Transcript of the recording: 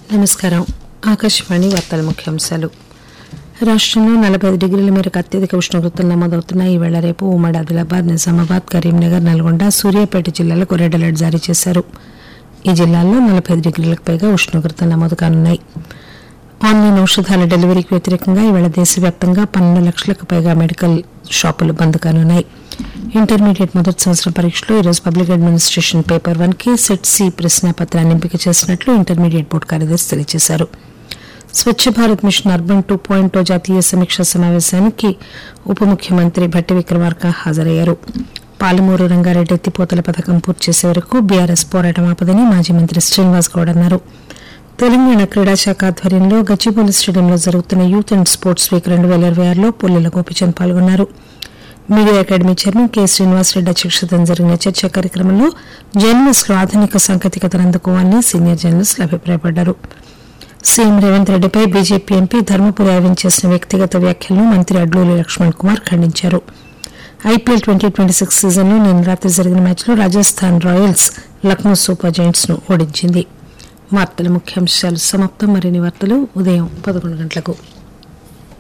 నమస్కారం ఆకాశవాణి వార్తల ముఖ్యాంశాలు రాష్ట్రంలో నలభై ఐదు డిగ్రీల మేరకు అత్యధిక ఉష్ణోగ్రతలు నమోదవుతున్నాయి ఈవేళ రేపు ఉమ్మడి ఆదిలాబాద్ నిజామాబాద్ కరీంనగర్ నల్గొండ సూర్యాపేట జిల్లాలకు రెడ్ అలర్ట్ జారీ చేశారు ఈ జిల్లాల్లో నలభై ఐదు డిగ్రీలకు పైగా ఉష్ణోగ్రతలు నమోదు కానున్నాయి ఆన్లైన్ ఔషధాల డెలివరీకి వ్యతిరేకంగా ఈవేళ దేశవ్యాప్తంగా పన్నెండు లక్షలకు పైగా మెడికల్ షాపులు బంద్ కానున్నాయి ఇంటర్మీడియట్ మొదటి సంవత్సరం పరీక్షలో ఈరోజు పబ్లిక్ అడ్మినిస్ట్రేషన్ పేపర్ వన్ కి సెట్ సి ప్రశ్నాపత్రాన్ని ఎంపిక చేసినట్లు ఇంటర్మీడియట్ బోర్డు కార్యదర్శి తెలియజేశారు Swachh Bharat mission urban two point జాతీయ సమీక్షా సమావేశానికి ఉప ముఖ్యమంత్రి భట్టి విక్రమార్క హాజరయ్యారు పాలమూరు రంగారెడ్డి ఎత్తిపోతల పథకం పూర్తి చేసే వరకు బీఆర్ఎస్ పోరాటం ఆపదని మాజీ మంత్రి శ్రీనివాస్ గౌడ్ అన్నారు తెలంగాణ క్రీడా శాఖ ఆధ్వర్యంలో గచ్చిబౌలి స్టేడియంలో జరుగుతున్న యూత్ అండ్ స్పోర్ట్స్ వీక్ రెండు వేల ఇరవై ఆరులో పుల్లెల గోపిచంద్ పాల్గొన్నారు media academy chairman K Srinivasa Reddy అధ్యక్షతన జరిగిన చర్చా కార్యక్రమంలో జర్నలిస్టులు ఆధునిక సాంకేతికతను అందుకోవాలని సీనియర్ జర్నలిస్టులు అభిప్రాయపడ్డారు సీఎం రేవంత్ రెడ్డిపై బీజేపీ ఎంపీ ధర్మపురి అరవింద్ చేసిన వ్యక్తిగత వ్యాఖ్యలను మంత్రి అడ్లూరి లక్ష్మణ్ కుమార్ ఖండించారు ఐపీఎల్ ట్వంటీ ట్వంటీ సిక్స్ సీజన్లో నిన్న రాత్రి జరిగిన మ్యాచ్లో Rajasthan Royals Lucknow Super Giants ను ఓడించింది వార్తల ముఖ్యాంశాలు సమాప్తం మరిన్ని వార్తలు ఉదయం పదకొండు గంటలకు